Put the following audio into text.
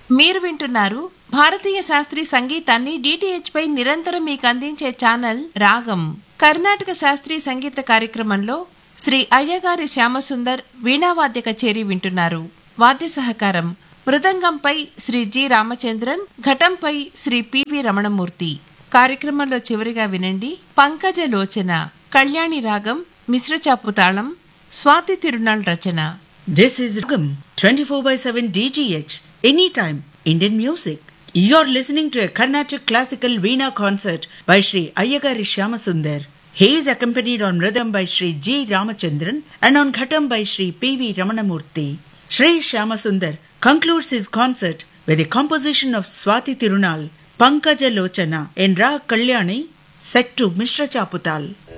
మీరు వింటున్నారు భారతీయ శాస్త్రీయ సంగీతాన్ని డిటిహెచ్ పై నిరంతరం మీకు అందించే ఛానల్ రాగం కర్ణాటక శాస్త్రీయ సంగీత కార్యక్రమంలో శ్రీ అయ్యగారి శ్యామసుందర్ వీణావాద్య కచేరీ వింటున్నారు వాద్య సహకారం మృదంగంపై శ్రీ జి రామచంద్రన్ ఘటంపై శ్రీ పివి రమణమూర్తి కార్యక్రమంలో చివరిగా వినండి పంకజ లోచన కళ్యాణి రాగం మిశ్రచాపు తాళం స్వాతి తిరునాళ్ రచన This is Ragam 24 by 7 DGH. Anytime Indian music. You're listening to a Carnatic classical Veena concert by Sri Ayyagari Shyamasundar. He is accompanied on Rhythm by Sri G. Ramachandran and on Ghatam by Sri P.V. Ramanamurthy. Sri Shyamasundar concludes his concert with a composition of Swati Tirunal, Pankaja Lochana in Ra Kalyani set to Mishra Chaputal.